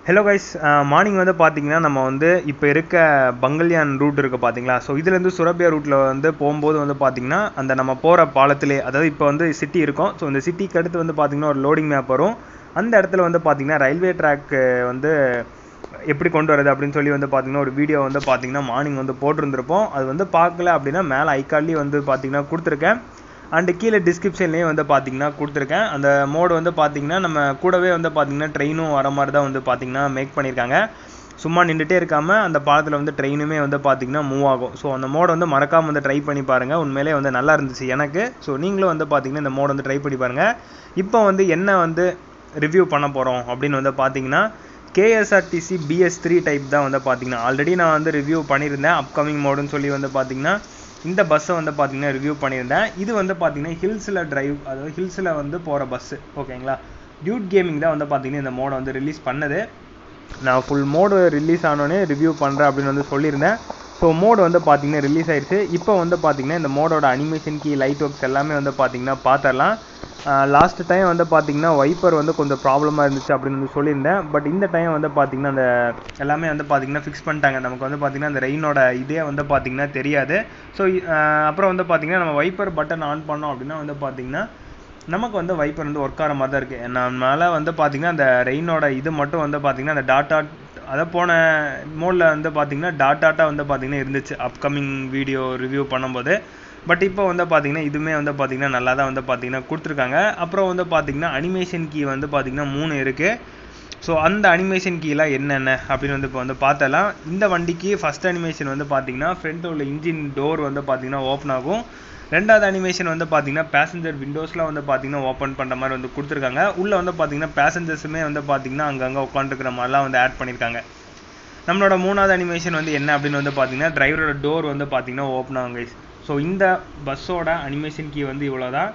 hello guys morning வந்து பார்த்தீங்கன்னா நம்ம வந்து இப்போ இருக்க பங்கல்யான் ரூட் இருக்குது பார்த்தீங்களா ஸோ இதுலேருந்து சுரபியா ரூட்டில் வந்து போகும்போது வந்து பார்த்தீங்கன்னா அந்த நம்ம போகிற பாலத்திலே அதாவது இப்போ வந்து சிட்டி இருக்கும் ஸோ இந்த சிட்டிக்கு அடுத்து வந்து பார்த்தீங்கன்னா ஒரு லோடிங் மேப் வரும் அந்த இடத்துல வந்து பார்த்தீங்கன்னா ரயில்வே ட்ராக் வந்து எப்படி கொண்டு வரது அப்படின்னு சொல்லி வந்து பார்த்தீங்கன்னா ஒரு வீடியோ வந்து பார்த்தீங்கன்னா மார்னிங் வந்து போட்டிருந்திருப்போம் அது வந்து பார்க்கல அப்படின்னா மேலே ஐக்கார்ட்லேயும் வந்து பார்த்தீங்கன்னா கொடுத்துருக்கேன் அண்டு கீழே டிஸ்கிரிப்ஷன்லேயும் வந்து பார்த்தீங்கன்னா கொடுத்துருக்கேன் அந்த மோடு வந்து பார்த்தீங்கன்னா நம்ம கூடவே வந்து பார்த்தீங்கன்னா ட்ரெயினும் வர மாதிரி தான் வந்து பார்த்தீங்கன்னா மேக் பண்ணியிருக்காங்க சும்மா நின்றுட்டே இருக்காமல் அந்த பாலத்தில் வந்து ட்ரெயினுமே வந்து பார்த்தீங்கன்னா மூவ் ஆகும் ஸோ அந்த மோடை வந்து மறக்காமல் வந்து ட்ரை பண்ணி பாருங்கள் உண்மையிலே வந்து நல்லா இருந்துச்சு எனக்கு ஸோ நீங்களும் வந்து பார்த்தீங்கன்னா இந்த மோட் வந்து ட்ரை பண்ணி பாருங்கள் இப்போ வந்து என்ன வந்து ரிவ்யூ பண்ண போகிறோம் அப்படின்னு வந்து பார்த்தீங்கன்னா கேஎஸ்ஆர்டிசி பிஎஸ் த்ரீ டைப் தான் வந்து பார்த்தீங்கன்னா ஆல்ரெடி நான் வந்து ரிவ்யூ பண்ணியிருந்தேன் அப்கமிங் மோடுன்னு சொல்லி வந்து பார்த்தீங்கன்னா இந்த பஸ்ஸை வந்து பார்த்தீங்கன்னா ரிவ்யூ பண்ணியிருந்தேன் இது வந்து பார்த்தீங்கன்னா ஹில்ஸில் டிரைவ் அதாவது ஹில்ஸில் வந்து போகிற பஸ்ஸு ஓகேங்களா டியூட் கேமிங் தான் வந்து பார்த்தீங்கன்னா இந்த மோடை வந்து ரிலீஸ் பண்ணது நான் ஃபுல் மோடு ரிலீஸ் ஆனோடனே ரிவ்யூ பண்ணுறேன் அப்படின்னு வந்து சொல்லியிருந்தேன் ஸோ மோடு வந்து பார்த்தீங்கன்னா ரிலீஸ் ஆயிடுச்சு இப்போ வந்து பார்த்தீங்கன்னா இந்த மோடோட அனிமேஷன் கீ லைட் ஒர்க்ஸ் எல்லாமே வந்து பார்த்தீங்கன்னா பார்த்துடலாம் லாஸ்ட் டைம் வந்து பார்த்தீங்கன்னா வைப்பர் வந்து கொஞ்சம் ப்ராப்ளமாக இருந்துச்சு அப்படின்னு வந்து சொல்லியிருந்தேன் பட் இந்த டைம் வந்து பார்த்தீங்கன்னா அந்த எல்லாமே வந்து பார்த்தீங்கன்னா ஃபிக்ஸ் பண்ணிட்டாங்க நமக்கு வந்து பார்த்தீங்கன்னா அந்த ரெயினோட இதே வந்து பார்த்தீங்கன்னா தெரியாது ஸோ அப்புறம் வந்து பார்த்தீங்கன்னா நம்ம வைப்பர் பட்டன் ஆன் பண்ணோம் அப்படின்னா வந்து பார்த்தீங்கன்னா நமக்கு வந்து வைப்பர் வந்து ஒர்க் ஆகிற மாதிரி தான் இருக்குது நம்மளால வந்து பார்த்தீங்கன்னா அந்த ரெயினோட இது மட்டும் வந்து பார்த்தீங்கன்னா அந்த டாட்டா அதை போன மோடில் வந்து பார்த்தீங்கன்னா டாட் டாட்டா வந்து பார்த்தீங்கன்னா இருந்துச்சு அப்கமிங் வீடியோ ரிவ்யூ பண்ணும்போது பட் இப்போ வந்து பார்த்தீங்கன்னா இதுவுமே வந்து பார்த்தீங்கன்னா நல்லா தான் வந்து பார்த்தீங்கன்னா கொடுத்துருக்காங்க அப்புறம் வந்து பார்த்தீங்கன்னா அனிமேஷன் கீ வந்து பார்த்தீங்கன்னா மூணு இருக்குது ஸோ அந்த அனிமேஷன் கீலாம் என்னென்ன அப்படின்னு வந்து இப்போ வந்து பார்த்தலாம் இந்த வண்டிக்கு ஃபஸ்ட் அனிமேஷன் வந்து பார்த்தீங்கன்னா ஃப்ரண்ட்டில் உள்ள இன்ஜின் டோர் வந்து பார்த்தீங்கன்னா ஓப்பன் ஆகும் ரெண்டாவது அனிமேஷன் வந்து பார்த்தீங்கன்னா பேசஞ்சர் விண்டோஸ்லாம் வந்து பார்த்தீங்கன்னா ஓப்பன் பண்ணுற மாதிரி வந்து கொடுத்துருக்காங்க உள்ளே வந்து பார்த்தீங்கன்னா பேசஞ்சர்ஸுமே வந்து பார்த்தீங்கன்னா அங்கங்கே உட்காந்துருக்கிற மாதிரிலாம் வந்து ஆட் பண்ணியிருக்காங்க நம்மளோட மூணாவது அனிமேஷன் வந்து என்ன அப்படின்னு வந்து பார்த்தீங்கன்னா டிரைவரோட டோர் வந்து பார்த்தீங்கன்னா ஓப்பன் ஆகும் கைஸ் ஸோ இந்த பஸ்ஸோட அனிமேஷன் கீ வந்து இவ்வளோ தான்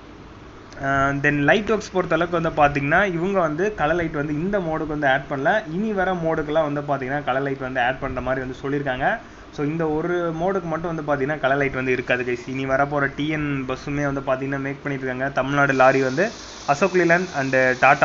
தென் லைட் ஒர்க்ஸ் பொறுத்த அளவுக்கு வந்து பார்த்தீங்கன்னா இவங்க வந்து கலர் லைட் வந்து இந்த மோடுக்கு வந்து ஆட் பண்ணல இனி வர மோடுக்கெல்லாம் வந்து பார்த்தீங்கன்னா கலர் லைட் வந்து ஆட் பண்ணுற மாதிரி வந்து சொல்லியிருக்காங்க ஸோ இந்த ஒரு மோடுக்கு மட்டும் வந்து பார்த்தீங்கன்னா கலர் லைட் வந்து இருக்காது கைஸ் இனி வரப்போகிற டிஎன் பஸ்ஸுமே வந்து பார்த்தீங்கன்னா மேக் பண்ணியிருக்காங்க தமிழ்நாடு லாரி வந்து அசோக் லிலன் அண்டு டாட்டா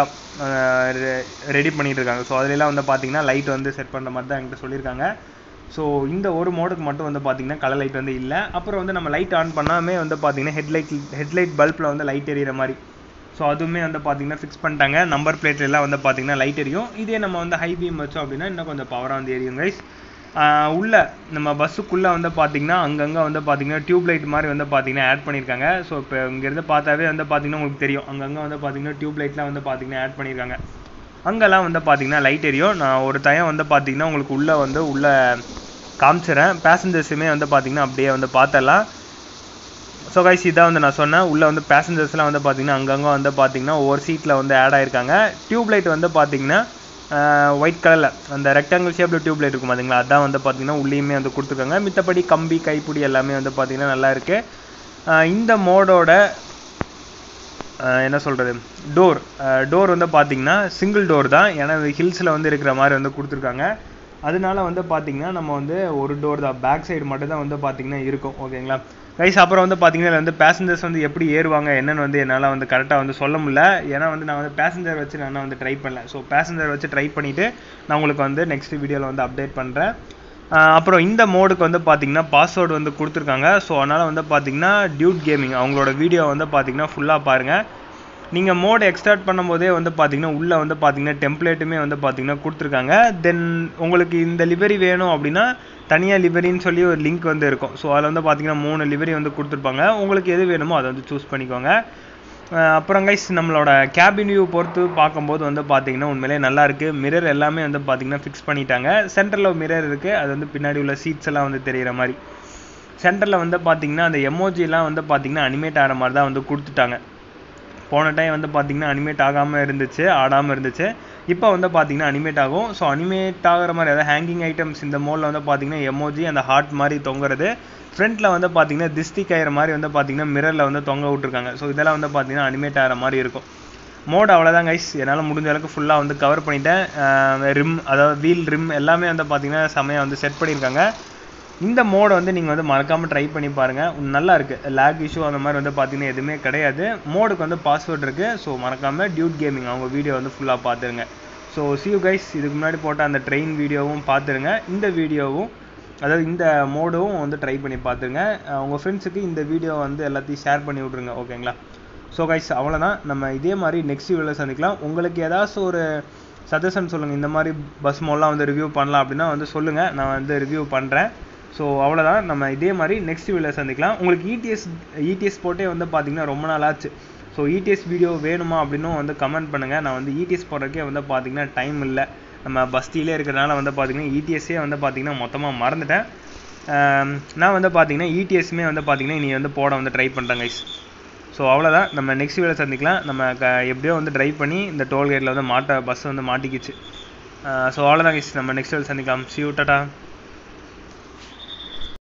ரெடி பண்ணிட்டு இருக்காங்க ஸோ அதுலலாம் வந்து பார்த்தீங்கன்னா லைட் வந்து செட் பண்ணுற மாதிரி தான் என்கிட்ட சொல்லியிருக்காங்க ஸோ இந்த ஒரு மோடுக்கு மட்டும் வந்து பார்த்தீங்கன்னா கலர் லைட் வந்து இல்லை அப்புறம் வந்து நம்ம லைட் ஆன் பண்ணாமே வந்து பார்த்தீங்கன்னா ஹெட்லைட் ஹெட்லைட் பல்பில் வந்து லைட் எரியிற மாதிரி ஸோ அதுவுமே வந்து பார்த்தீங்கன்னா ஃபிக்ஸ் பண்ணிட்டாங்க நம்பர் பிளேட்லாம் வந்து பார்த்தீங்கன்னா லைட் எரியும் இதே நம்ம வந்து ஹை பீம் வச்சோம் அப்படின்னா இன்னும் கொஞ்சம் பவராக வந்து எரியும் கைஸ் உள்ள நம்ம பஸ்ஸுக்குள்ளே வந்து பார்த்தீங்கன்னா அங்கங்கே வந்து பார்த்தீங்கன்னா டியூப் லைட் மாதிரி வந்து பார்த்தீங்கன்னா ஆட் பண்ணியிருக்காங்க ஸோ இப்போ இங்கேருந்து பார்த்தாவே வந்து பார்த்தீங்கன்னா உங்களுக்கு தெரியும் அங்கங்கே வந்து பார்த்தீங்கன்னா டியூப் லைட்லாம் வந்து பார்த்தீங்கன்னா ஆட் பண்ணியிருக்காங்க அங்கெல்லாம் வந்து பார்த்தீங்கன்னா லைட் எரியும் நான் ஒரு டைம் வந்து பார்த்தீங்கன்னா உங்களுக்கு உள்ளே வந்து உள்ளே காமிச்சிடறேன் பேசஞ்சர்ஸுமே வந்து பார்த்தீங்கன்னா அப்படியே வந்து பார்த்தலாம் ஸோ கைஸ் இதான் வந்து நான் சொன்னேன் உள்ளே வந்து பேசஞ்சர்ஸ்லாம் வந்து பார்த்தீங்கன்னா அங்கங்கே வந்து பார்த்தீங்கன்னா ஒவ்வொரு சீட்டில் வந்து ஆட் ஆயிருக்காங்க டியூப் லைட் வந்து பார்த்தீங்கன்னா ஒயிட் கலரில் அந்த ரெக்டாங்கிள் ஷேப்பில் டியூப் லைட் இருக்கும் பார்த்தீங்களா அதான் வந்து பார்த்தீங்கன்னா உள்ளேயுமே வந்து கொடுத்துருக்காங்க மித்தபடி கம்பி கைப்பிடி எல்லாமே வந்து பார்த்தீங்கன்னா நல்லா இருக்குது இந்த மோடோட என்ன சொல்கிறது டோர் டோர் வந்து பார்த்தீங்கன்னா சிங்கிள் டோர் தான் ஏன்னா ஹில்ஸில் வந்து இருக்கிற மாதிரி வந்து கொடுத்துருக்காங்க அதனால வந்து பார்த்தீங்கன்னா நம்ம வந்து ஒரு டோர் தான் பேக் சைடு மட்டும் தான் வந்து பார்த்தீங்கன்னா இருக்கும் ஓகேங்களா கைஸ் அப்புறம் வந்து பார்த்தீங்கன்னா வந்து பேசஞ்சர்ஸ் வந்து எப்படி ஏறுவாங்க என்னன்னு வந்து என்னால் வந்து கரெக்டாக வந்து சொல்ல முடியல ஏன்னா வந்து நான் வந்து பேசஞ்சர் வச்சு நான் வந்து ட்ரை பண்ணல ஸோ பேசஞ்சர் வச்சு ட்ரை பண்ணிவிட்டு நான் உங்களுக்கு வந்து நெக்ஸ்ட் வீடியோவில் வந்து அப்டேட் பண்ணுறேன் அப்புறம் இந்த மோடுக்கு வந்து பார்த்தீங்கன்னா பாஸ்வேர்டு வந்து கொடுத்துருக்காங்க ஸோ அதனால் வந்து பார்த்தீங்கன்னா டியூட் கேமிங் அவங்களோட வீடியோ வந்து பார்த்தீங்கன்னா ஃபுல்லாக பாருங்கள் நீங்கள் மோடு எக்ஸ்டார்ட் பண்ணும்போதே வந்து பார்த்தீங்கன்னா உள்ளே வந்து பார்த்தீங்கன்னா டெம்ப்ளேட்டுமே வந்து பார்த்தீங்கன்னா கொடுத்துருக்காங்க தென் உங்களுக்கு இந்த லிவரி வேணும் அப்படின்னா தனியாக லிவரின்னு சொல்லி ஒரு லிங்க் வந்து இருக்கும் ஸோ அதில் வந்து பார்த்தீங்கன்னா மூணு லிவரி வந்து கொடுத்துருப்பாங்க உங்களுக்கு எது வேணுமோ அதை வந்து சூஸ் பண்ணிக்கோங்க அப்புறம் கைஸ் நம்மளோட கேபின் வியூ பொறுத்து பார்க்கும்போது வந்து பார்த்தீங்கன்னா உண்மையிலே நல்லா இருக்குது மிரர் எல்லாமே வந்து பார்த்தீங்கன்னா ஃபிக்ஸ் பண்ணிட்டாங்க சென்டரில் மிரர் இருக்குது அது வந்து பின்னாடி உள்ள சீட்ஸ் எல்லாம் வந்து தெரிகிற மாதிரி சென்டரில் வந்து பார்த்தீங்கன்னா அந்த எமோஜிலாம் வந்து பார்த்தீங்கன்னா அனிமேட் ஆகிற மாதிரி தான் வந்து கொடுத்துட்டாங்க போன டைம் வந்து பார்த்தீங்கன்னா அனிமேட் ஆகாமல் இருந்துச்சு ஆடாமல் இருந்துச்சு இப்போ வந்து பார்த்தீங்கன்னா அனிமேட் ஆகும் ஸோ அனிமேட் ஆகிற மாதிரி அதாவது ஹேங்கிங் ஐட்டம்ஸ் இந்த மோலில் வந்து பார்த்தீங்கன்னா எமோஜி அந்த ஹார்ட் மாதிரி தொங்குறது ஃப்ரண்ட்டில் வந்து பார்த்தீங்கன்னா திஸ்தி கயிற மாதிரி வந்து பார்த்தீங்கன்னா மிரரில் வந்து தொங்க விட்ருக்காங்க ஸோ இதெல்லாம் வந்து பார்த்தீங்கன்னா அனிமேட் ஆகிற மாதிரி இருக்கும் மோட் அவ்வளோதான் கைஸ் என்னால் முடிஞ்ச அளவுக்கு ஃபுல்லாக வந்து கவர் பண்ணிட்டேன் ரிம் அதாவது வீல் ரிம் எல்லாமே வந்து பார்த்தீங்கன்னா செமையாக வந்து செட் பண்ணியிருக்காங்க இந்த மோடை வந்து நீங்கள் வந்து மறக்காமல் ட்ரை பண்ணி பாருங்கள் நல்லா இருக்குது லேக் இஷ்யூ அந்த மாதிரி வந்து பார்த்தீங்கன்னா எதுவுமே கிடையாது மோடுக்கு வந்து பாஸ்வேர்ட் இருக்குது ஸோ மறக்காமல் டியூட் கேமிங் அவங்க வீடியோ வந்து ஃபுல்லாக பார்த்துருங்க ஸோ சியூ கைஸ் இதுக்கு முன்னாடி போட்ட அந்த ட்ரெயின் வீடியோவும் பார்த்துருங்க இந்த வீடியோவும் அதாவது இந்த மோடும் வந்து ட்ரை பண்ணி பார்த்துருங்க உங்கள் ஃப்ரெண்ட்ஸுக்கு இந்த வீடியோ வந்து எல்லாத்தையும் ஷேர் பண்ணி விட்ருங்க ஓகேங்களா ஸோ கைஸ் அவ்வளோதான் நம்ம இதே மாதிரி நெக்ஸ்ட் வீடியோவில் சந்திக்கலாம் உங்களுக்கு ஏதாச்சும் ஒரு சஜஷன் சொல்லுங்கள் இந்த மாதிரி பஸ் மோட்லாம் வந்து ரிவ்யூ பண்ணலாம் அப்படின்னா வந்து சொல்லுங்கள் நான் வந்து ரிவ்யூ பண்ணுறேன் ஸோ அவ்வளோதான் நம்ம இதே மாதிரி நெக்ஸ்ட் வீடியோவில் சந்திக்கலாம் உங்களுக்கு இடிஎஸ் இடிஎஸ் போட்டே வந்து பார்த்தீங்கன்னா ரொம்ப நாள் ஆச்சு ஸோ இடிஎஸ் வீடியோ வேணுமா அப்படின்னும் வந்து கமெண்ட் பண்ணுங்கள் நான் வந்து இடிஎஸ் போடுறதுக்கே வந்து பார்த்தீங்கன்னா டைம் இல்லை நம்ம பஸ்டிலே இருக்கிறனால வந்து பார்த்தீங்கன்னா இடிஎஸ்ஸே வந்து பார்த்தீங்கன்னா மொத்தமாக மறந்துட்டேன் ஆம், நான் வந்து பார்த்தீங்கன்னா இடிஎஸ்மே வந்து பார்த்தீங்கன்னா இனி வந்து போட வந்து ட்ரை பண்ணுறேன் கைஸ் ஸோ அவ்வளோதான் நம்ம நெக்ஸ்ட் வீடியோ சந்திக்கலாம் நம்ம க எப்படியோ வந்து ட்ரைவ் பண்ணி இந்த டோல்கேட்டில் வந்து மாட்ட பஸ் வந்து மாட்டிக்கிச்சு ஸோ அவ்வளோதான் கைஸ் நம்ம நெக்ஸ்ட் வீடியோ சந்திக்கலாம் சியூ டாட்டா